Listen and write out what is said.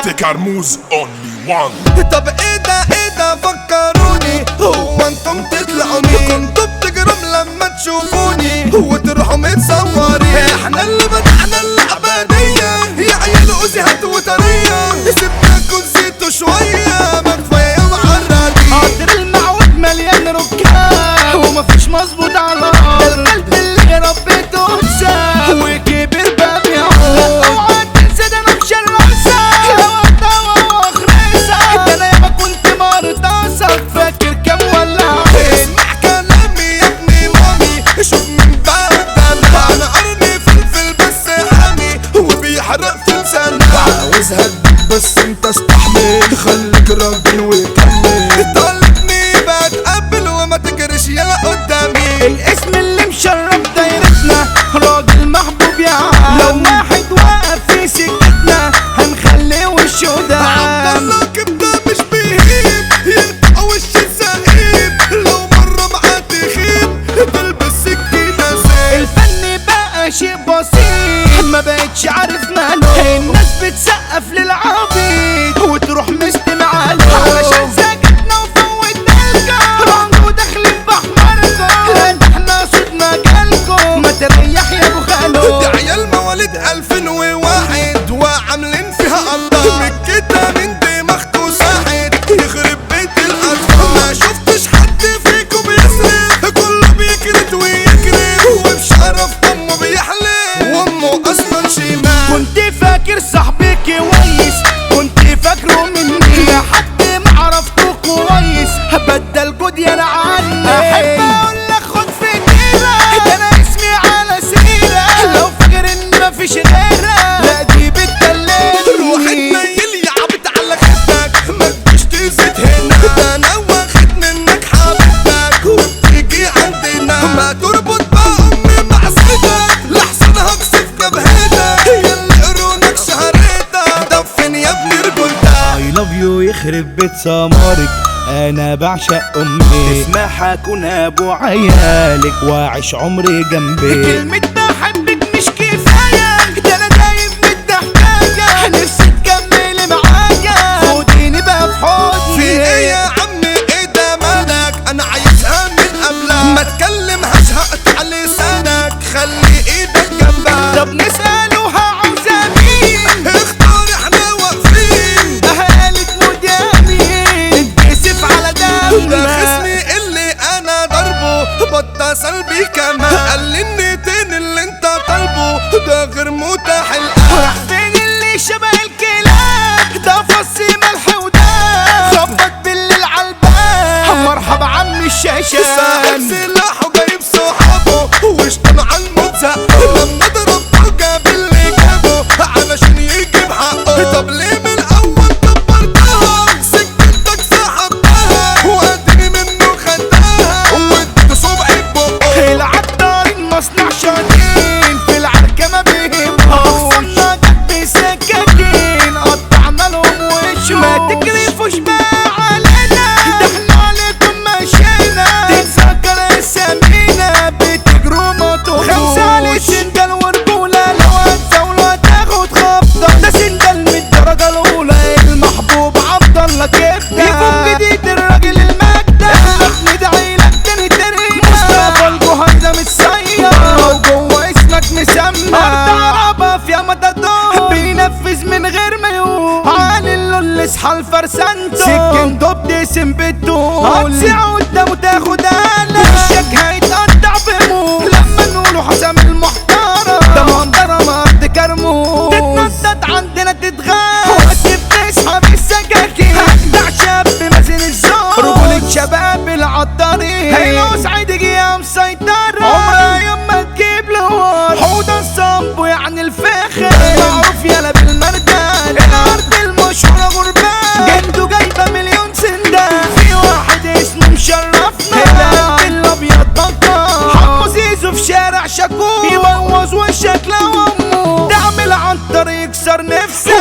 تكرموز اونلي وان طب ايه ده ايه ده فكروني هو انتم تطلعوا مين كنتوا بتجرم لما تشوفوني وتروحوا متصورين احنا اللي بدأنا اللعبة دي يا عيال اوزي هات وطرية سيبناكوا زيتوا شوية ما كفاية معرضين قدر المعود مليان ركاب ومفيش مظبوط على الارض القلب اللي ربيته انسى وكبر بقى بيعود اوعى تنسى ده انا مشرسة لو هتدور واخرسة ده انا ياما كنت مرضاسة فاكر كام ولا اسمع كلامي يا ابني مامي شوف من بعد انا انا قرني فلفل بس حامي وبيحرق في لساني عاوزها تدوب بس انت استحمل خليك راجل وكمل طالبني بتقبل وما تجريش يلا قدامي الاسم اللي مشرف دايرتنا راجل محبوب يا عم لو واحد واقف في سكتنا هنخليه وشه عبد دعم الله كبده مش بيهيب يقطع وش الزهيب لو مرة معاه تخيب تلبس سكينة زين الفن بقى شيء بسيط ما بقتش عارف ماله الناس بتسقف للعبيد وتروح مستمع له علشان سكتنا وفوتنا الجو وداخلين بحماركم لا ده احنا صوت مجالكم ما تريح يا ابو خالو دي عيال مواليد 2001 وعاملين فيها الله مكتة من دماغكوا ساحت يخرب بيت الأطفال ما شفتش حد فيكم بيصرف كله بيكرت ويكرف وبشرف أمه بيحلف وأمه أصلا شمال كنت فاكر صاحبي كويس كنت فاكره مني لحد ما عرفته كويس هبدل جودي انا عني احب اقول لك خد في جيبك ده انا اسمي على سيرة لو فاكر ان مفيش غيرها لا دي روح بتدللني تنيل يا عبد على خدك ما تجيش تزيد هنا ده انا واخد منك حبيبتك وبتيجي عندنا ما تربط بقى امي مع سيدك لحسن هكسف جبهتك هي اللي قرونك شهرتك دفن يا ابني رجولتك اي لاف يو يخرب بيت سمارك انا بعشق امي اسمح اكون ابو عيالك واعيش عمري جنبك كلمة بحبك مش كفاية ده انا دايب بالضحكاية نفسي تكملي معايا خديني بقى في حضني في ايه يا عم ايه ده مالك انا عايزها من قبلك ما تكلمهاش هقطع لسانك خلي ايدك جنبك طب نسأله عاوزة مين اختار احنا واقفين قالت مدامي اتكسف على ده دمك خصمي اللي انا ضربه بطة سلبي كمان قال لي النتين اللي انت طالبه ده غير متاح الان راح فين اللي شبه الكلاب ده فص ملح وداب خبط بالليل عالباب مرحبا عم ساحب الشاشان سلاحه جايب صحابه واشتم على المتزق لما ضربته جاب اللي جابه علشان يجيب حقه طب ليه من الاول كبرتها سكتك سحبتها واديني منه خدتها واديته صبعي ببقه العطارين مصنع شاطين في العركة ما بيهمهم اخصمنا جت بسكاكين قطعنا لهم وشهم ما تكرفوش بقى علينا ده احنا عليكم مشينا تتذكر اسامينا بتجروا ما تخوش خمسة لسندل ورجولة لو هتزاولوا هتاخد خبطة ده سندل من الدرجة الأولى المحبوب عبد الله كبدة يكون جديد الراجل المجدة احنا ندعي لك تاني تاني مصطفى الجهيزة متصير وجوه اسمك مسمى أرض عربة فيها متدور بينفذ من غير ما يقول علي اللول اصحى الفرسانتو سكن دوب تقسم بالطول هتسيع قدامه تاخد قلم وشك هيتقطع بموت لما نقوله حسام المحترم ده محترم ارض كرموز تتنطط عندنا تتغاب وقت بتسحب السكاكين اجدع شاب مازن الزور رجولة شباب العطارين هيلو سعيد جيه مسيطر عمرها يوم ما تجيب لوار حوضة الصنب يعني الفخر معروف يلا بالمردان الارض المشهورة غربان جنده جايبة مليون سندان في واحد اسمه مشرفنا القلب الابيض بطل حمو زيزو في شارع شكور يبوظ وشك لو امه تعمل عن طريق يكسر نفسك